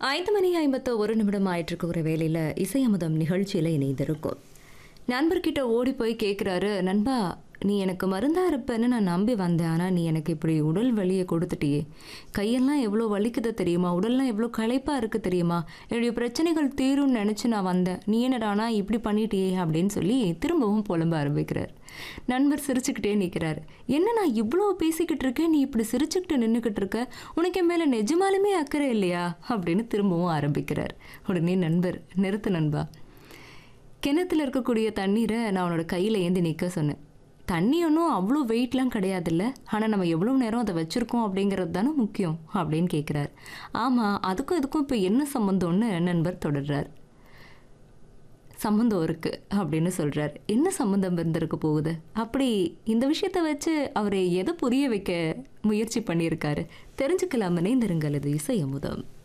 ஐந்து மணி ஐம்பத்து ஒரு நிமிடம் ஆயிட்டிருக்க ஒரு வேலையில் இசையமுதம் நிகழ்ச்சியில் இணைந்திருக்கும் நண்பர்கிட்ட ஓடி போய் கேட்குறாரு நண்பா நீ எனக்கு மருந்தா இருப்பேன்னு நான் நம்பி வந்தேன் ஆனால் நீ எனக்கு இப்படி உடல் வலியை கொடுத்துட்டியே கையெல்லாம் எவ்வளோ வலிக்குது தெரியுமா உடல்லாம் எவ்வளோ களைப்பாக இருக்கு தெரியுமா என்னுடைய பிரச்சனைகள் தீரும்னு நினச்சி நான் வந்தேன் நீ என்னடானா இப்படி பண்ணிட்டியே அப்படின்னு சொல்லி திரும்பவும் புலம்ப ஆரம்பிக்கிறார் நண்பர் சிரிச்சுக்கிட்டே நிற்கிறார் என்ன நான் இவ்வளோ பேசிக்கிட்டு இருக்கேன் நீ இப்படி சிரிச்சுக்கிட்டு நின்றுக்கிட்டு இருக்க உனக்கு என் மேலே நிஜமாலுமே அக்கறை இல்லையா அப்படின்னு திரும்பவும் ஆரம்பிக்கிறார் உடனே நண்பர் நிறுத்து நண்பா கிணத்துல இருக்கக்கூடிய தண்ணீரை நான் உன்னோட கையில் ஏந்தி நிற்க சொன்னேன் தண்ணி ஒன்றும் அவ்வளோ வெயிட்லாம் கிடையாதுல்ல ஆனால் நம்ம எவ்வளோ நேரம் அதை வச்சுருக்கோம் அப்படிங்கிறது தானே முக்கியம் அப்படின்னு கேட்குறாரு ஆமாம் அதுக்கும் இதுக்கும் இப்போ என்ன சம்மந்தம்னு நண்பர் தொடர்றார் சம்மந்தம் இருக்கு அப்படின்னு சொல்றார் என்ன சம்மந்தம் இருந்திருக்க போகுது அப்படி இந்த விஷயத்தை வச்சு அவரை எதை புரிய வைக்க முயற்சி பண்ணியிருக்காரு தெரிஞ்சுக்கலாம் இணைந்திருங்கள் இது இசை அமுதம்